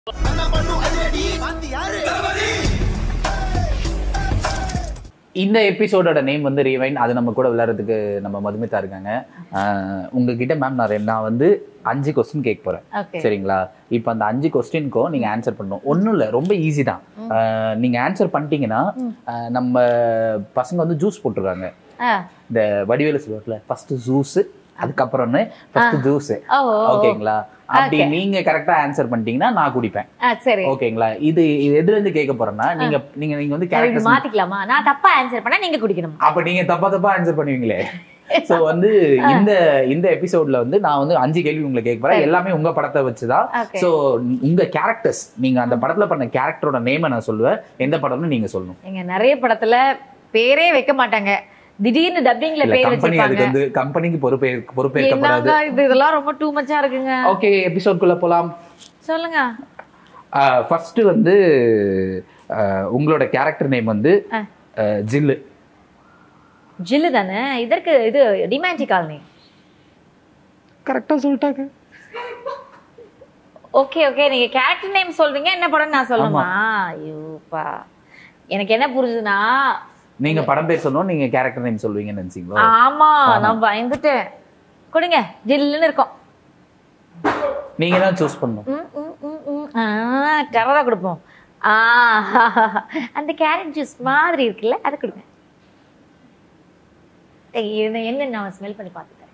இந்த எபிசோடோட நேம் வந்து ரீவைன் அது நம்ம கூட விளையாடுறதுக்கு நம்ம மதுமிதா இருக்காங்க ஆஹ் உங்ககிட்ட மேம் நான் ரெண்டு- நான் வந்து அஞ்சு கொஸ்டின் கேட்க போறேன் ஓகே சரிங்களா இப்போ அந்த அஞ்சு கொஸ்டினுக்கும் நீங்க ஆன்சர் பண்ணணும் ஒன்றும் இல்லை ரொம்ப ஈஸி தான் ஆஹ் நீங்க ஆன்சர் பண்ணிட்டீங்கன்னா ஆஹ் நம்ம பசங்க வந்து ஜூஸ் போட்டிருக்காங்க இந்த வடிவேலு சொல்லுவார்ல ஃபர்ஸ்ட் ஜூஸ் அதுக்கப்புறம் ஃபர்ஸ்ட் ஜூஸ் ஓ ஓகேங்களா அப்படி நீங்க கரெக்டா ஆன்சர் பண்ணிட்டீங்கன்னா நான் குடிப்பேன் ஆ சரி ஓகேங்களா இது இது எதுல இருந்து கேட்க போறேன்னா நீங்க நீங்க நீங்க வந்து நான் இப்படி கேரக்டர்ஸ் மாத்திக்கலாமா நான் தப்பா ஆன்சர் பண்ணா நீங்க குடிக்கணும் அப்ப நீங்க தப்பா தப்பா ஆன்சர் பண்ணுவீங்களே சோ வந்து இந்த இந்த எபிசோட்ல வந்து நான் வந்து அஞ்சு கேள்வி உங்களை கேட்க போறேன் எல்லாமே உங்க படத்தை வச்சுதான் Okay. சோ உங்க கேரக்டர்ஸ் நீங்க அந்த படத்துல பண்ண கேரக்டரோட நேமை நான் சொல்லுவேன் எந்த படம்னு நீங்க சொல்லணும் எங்க நிறைய படத்துல பேரே வைக்க மாட்டாங்க திடீர்னு டப்பிங்ல இல்ல பேர் கம்பெனி அதுக்கு வச்சிருப்பாங்க வந்து கம்பெனிக்கு பொறுப்பே பொறுப்பேற்கப்படாது என்னங்க இது இதெல்லாம் ரொம்ப டூ மச்சா இருக்குங்க ஓகே எபிசோட்குள்ள போலாம் சொல்லுங்க ஃபர்ஸ்ட் வந்து ஆஹ் உங்களோட கேரக்டர் நேம் வந்து ஆ. ஆஹ் ஜில்லு ஜில்லு தானே இதற்கு இது டிமாண்டி காலனி கரெக்டா சொல்லிட்டாங்க ஓகே ஓகே நீங்க கேரக்டர் நேம் சொல்றீங்க என்ன படம் நான் சொல்லணுமா ஐயோப்பா எனக்கு என்ன புரிஞ்சுதுன்னா நீங்க படம் பேர் சொன்னோம் நீங்க கேரக்டர் நேம் சொல்லுவீங்கன்னு நினைச்சீங்களா ஆமா நான் பயந்துட்டேன் கொடுங்க ஜில்லுன்னு இருக்கும் நீங்க தான் சூஸ் பண்ணணும் ம், ம், ம், ம். ஆ, டெரரா கொடுப்போம் ஆ, அந்த கேரட் ஜூஸ் மாதிரி இருக்குல்ல அதை கொடுங்க ஏய், இது என்ன நான் ஸ்மெல் பண்ணி பார்த்துட்டேன்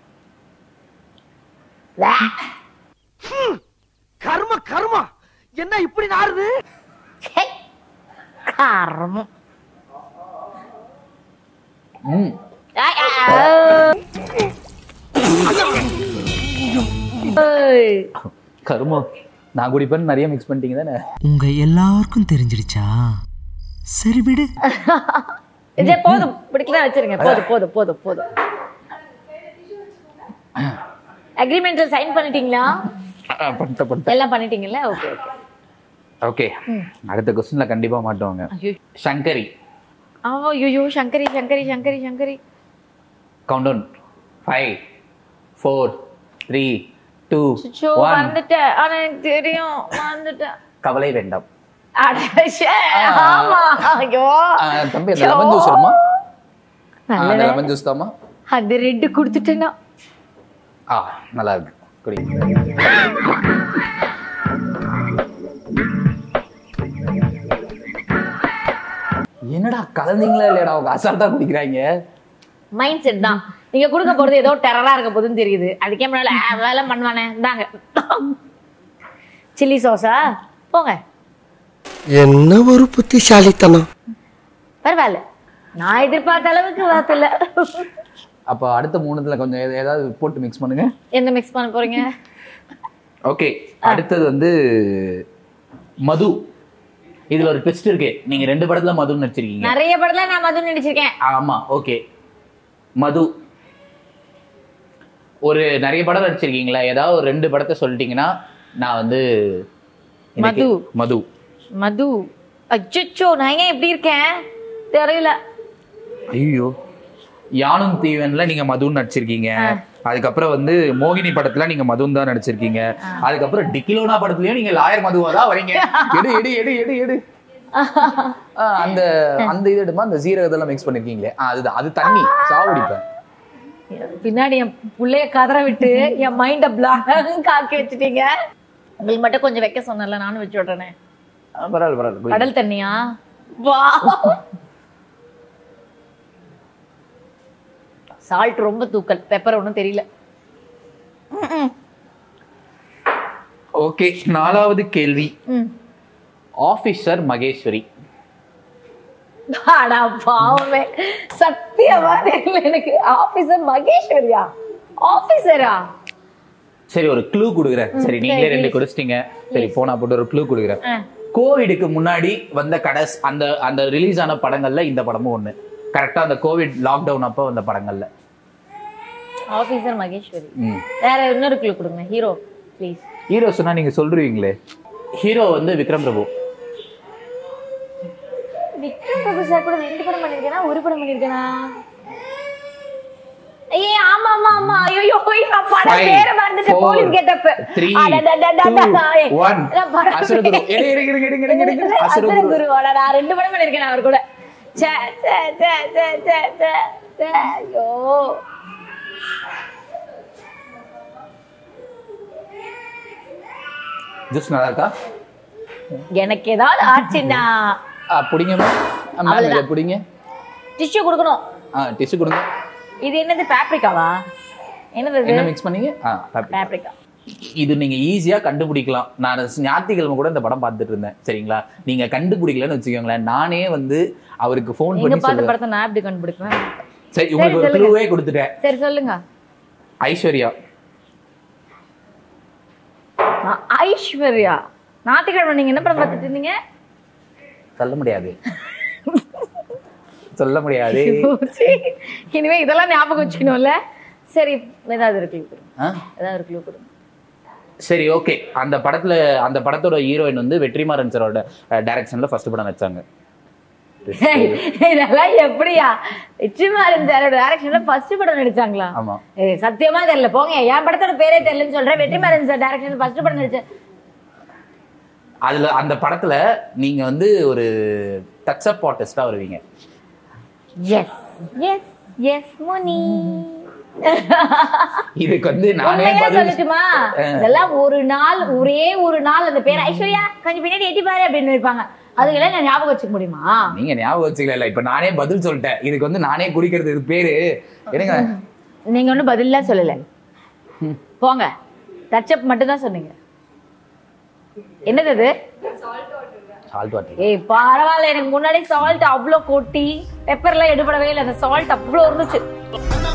கர்ம கர்மா என்ன இப்படி நாறுது காரமும் ம் ஆய், ஆ, ஆ. ஏய், கருமம் நான் குடிப்பேன்னு நிறைய மிக்ஸ் பண்ணிட்டீங்க தானே உங்க எல்லாருக்கும் தெரிஞ்சிடுச்சா சரி விடு இதே போதும் பிடிக்கலாம் வச்சிருங்க போதும் போதும் போதும் போதும் அக்ரிமெண்ட்ல சைன் பண்ணிட்டீங்களா பண்ணிட்ட பண்ணிட்ட எல்லாம் பண்ணிட்டீங்கல்ல ஓகே ஓகே ஓகே அடுத்த கொஸ்டின்ல கண்டிப்பா மாட்டுவாங்க ஐயோ சங்கரி ஆமா ஐயோ Shankari Shankari Shankari Shankari count down five four three two show one வந்துட்டேன் ஆனா எனக்கு தெரியும் வந்துட்டேன் கவலை வேண்டாம் அட, ச்சே, ஆமா ஐயோ ஆ, தம்பி அந்த லெமன் ஜூஸ் வருமா ஆ, நல்ல அந்த வேலை. லெமன் ஜூஸ் தாமா அந்த ரெட்டு கொடுத்துட்டேன்னா ஆ நல்லா இருக்கு குடி என்னடா கலந்தீங்களா இல்லையாடா அவங்க அசால்ட்டா குடிக்கிறாங்க மைண்ட் செட் தான் நீங்க கொடுக்க போறது ஏதோ டெரரா இருக்க போதுன்னு தெரியுது அதுக்கே முன்னால ஆ, வேலை பண்ணுவானே இந்தாங்க சில்லி சோஸா போங்க என்ன ஒரு புத்திசாலித்தனம் பரவாயில்ல நான் எதிர்பார்த்த அளவுக்கு வார்த்தையில அப்போ அடுத்த மூணுத்துல கொஞ்சம் ஏதா- ஏதாவது போட்டு மிக்ஸ் பண்ணுங்க என்ன மிக்ஸ் பண்ண போறீங்க ஓகே அடுத்தது வந்து மது இதுல ஒரு ட்விஸ்ட் இருக்கு நீங்க ரெண்டு படத்துல மது நடிச்சிருக்கீங்க நிறைய படத்துல நான் மது நடிச்சிருக்கேன் ஆமா ஓகே மது ஒரு நிறைய படம் நடிச்சிருக்கீங்களா ஏதாவது ஒரு ரெண்டு படத்தை சொல்லிட்டீங்கன்னா நான் வந்து எனக்கு- மது. மது மது அச்சோ நான் ஏன் இப்படி இருக்கேன் தெரியல ஐயோ யானும் தீவன்ல நீங்க மதுன்னு நடிச்சிருக்கீங்க அதுக்கப்புறம் வந்து மோகினி படத்துல நீங்க மதுன்னு தான் நடிச்சிருக்கீங்க அதுக்கப்புறம் டிக்கிலோனா படத்துலயும் நீங்க லாயர் மதுவா தான் வரீங்க எடு எடு எடு எடு எடு ஆ, அந்த அந்த இது எடுமா அந்த சீரகத்தெல்லாம் மிக்ஸ் பண்ணிருக்கீங்களே ஆ, அதுதான் அது தண்ணி சாவடிப்பேன் பின்னாடி என் புள்ளைய கதற விட்டு என் மைண்ட பிளாங்க் ஆக்கி வச்சுட்டீங்க உங்களுக்கு மட்டும் கொஞ்சம் வைக்க சொன்னல நானும் வச்சு விடுறேனே ஆ, பரவாயில்ல பரவாயில்ல குடி. கடல் தண்ணியா வா சால்ட் ரொம்ப தூக்கல் பெப்பர் ஒன்றும் தெரியல ஓகே நாலாவது கேள்வி ம் ஆபீசர் மகேஸ்வரி அடா பாவமே சத்தியமா தெரியல எனக்கு ஆபீசர் மகேஸ்வரியா ஆபீசரா சரி ஒரு க்ளூ கொடுக்குறேன் சரி நீங்களே ரெண்டு குடிச்சிட்டீங்க சரி போனா போட்டு ஒரு க்ளூ கொடுக்குறேன் கோவிடுக்கு முன்னாடி வந்த கடைஸ் அந்த அந்த ரிலீஸ் ஆன படங்கள்ல இந்த படமும் ஒண்ணு கரெக்டா அந்த கோவிட் லாக்டவுன் அப்போ வந்த படங்கள்ல ஆபீசர் மகேஸ்வரி ம் வேற இன்னொரு கிளூ கொடுங்க ஹீரோ ப்ளீஸ் ஹீரோ சொன்னா நீங்க சொல்றீங்களே ஹீரோ வந்து விக்ரம் பிரபு விக்ரம் பிரபு சார் கூட ரெண்டு படம் பண்ணிருக்கேனா ஒரு படம் பண்ணிருக்கேனா ஏய் ஆமா ஆமா ஆமா ஐயோ நான் பட Five, பேர மறந்துட்டு four, police getup three, two, one. Asuraguru. எடுங்க, எடுங்க, எடுங்க, எடுங்க, எடுங்க, எடுங்க. அசுரகுரு. அசுரகுருவோட நான் ரெண்டு படம் பண்ணிருக்கேன் அவர் கூட ச்சே ச்சே ச்சே ச்சே ச்சே ச்சே ச்சே ஐயோ ஜூஸ் நல்லா இருக்கா எனக்கு ஏதாவது ஆச்சுன்னா ஆ, பிடிங்க மேம் மேம் இதை அவ்வளவுதான். பிடிங்க டிஷ்யூ கொடுக்கணும் ஆ டிஷ்யூ கொடுங்க இது என்னது பேப்ரிக்காவா என்னது என்ன இது மிக்ஸ் பண்ணீங்க ஆ paprika. பேப்ரிக்கா இது நீங்க ஈஸியா கண்டுபிடிக்கலாம் நான் ஞாயிற்றுக்கிழமை கூட இந்த படம் பார்த்துட்டு இருந்தேன் சரிங்களா நீங்க கண்டுபிடிக்கலன்னு வச்சுக்கோங்களேன் நானே வந்து அவருக்கு ஃபோன் நீங்க பண்ணி பார்த்த சொல்லுவேன் படத்தை நான் எப்படி கண்டுபிடிப்பேன் சரி உங்களுக்கு ஒரு சொல்லுங்க. க்ளூவே கொடுத்துட்டேன் சரி சொல்லுங்க ஐஸ்வர்யா ஆ, ஐஸ்வர்யா ஞாயிற்றுக்கிழமை நீங்க என்ன படம் பார்த்துட்டு இருந்தீங்க சொல்ல முடியாது சொல்ல முடியாது சீ, இனிமே இதெல்லாம் ஞாபகம் வச்சுக்கணும்ல சரி ஏதாவது ஒரு க்ளூ கொடுங்க ஆ? ஏதாவது ஒரு க்ளூ கொடுங்க சரி ஓகே அந்த படத்துல அந்த படத்தோட ஹீரோயின் வந்து வெற்றிமாறன் சாரோட டைரக்ஷன்ல ஃபர்ஸ்ட் படம் நடிச்சாங்க ஏய், இதெல்லாம் எப்படியா வெற்றிமாறன் சாரோட டைரக்ஷன்ல ஃபர்ஸ்ட் படம் நடிச்சாங்களா ஆமா ஏய் சத்தியமா தெரியல போங்க என் படத்தோட பேரே தெரியலன்னு சொல்றேன் வெற்றிமாறன் சார் டைரக்ஷன் ஃபர்ஸ்ட் படம் நடிச்சேன் அதுல அந்த படத்துல நீங்க வந்து ஒரு டச் அப் ஆர்டிஸ்டா வருவீங்க எஸ் எஸ் எஸ் முனி இதுக்கு வந்து நானே உண்மையா பதில் சொல்லட்டுமா இதெல்லாம் ஒரு நாள் ஒரே ஒரு நாள் அந்த பேர் ஐஸ்வர்யா கொஞ்சம் பின்னாடி எட்டி பாரு அப்படின்னு இருப்பாங்க அதுக்கெல்லாம் நான் ஞாபகம் வச்சுக்க முடியுமா நீங்க ஞாபகம் வச்சுக்கல இப்ப நானே பதில் சொல்லிட்டேன் இதுக்கு வந்து நானே குடிக்கிறது இது பேரு என்னங்க நீங்க ஒண்ணும் பதிலாம் சொல்லல போங்க டச்சப் மட்டும் தான் சொன்னீங்க என்னது அது சால்ட் வாட்டர் ஏய் பரவாயில்ல எனக்கு முன்னாடி சால்ட் அவ்வளோ கொட்டி பெப்பர்லாம் எடுபடவே இல்லை அந்த சால்ட் அவ்வளோ இருந்துச்சு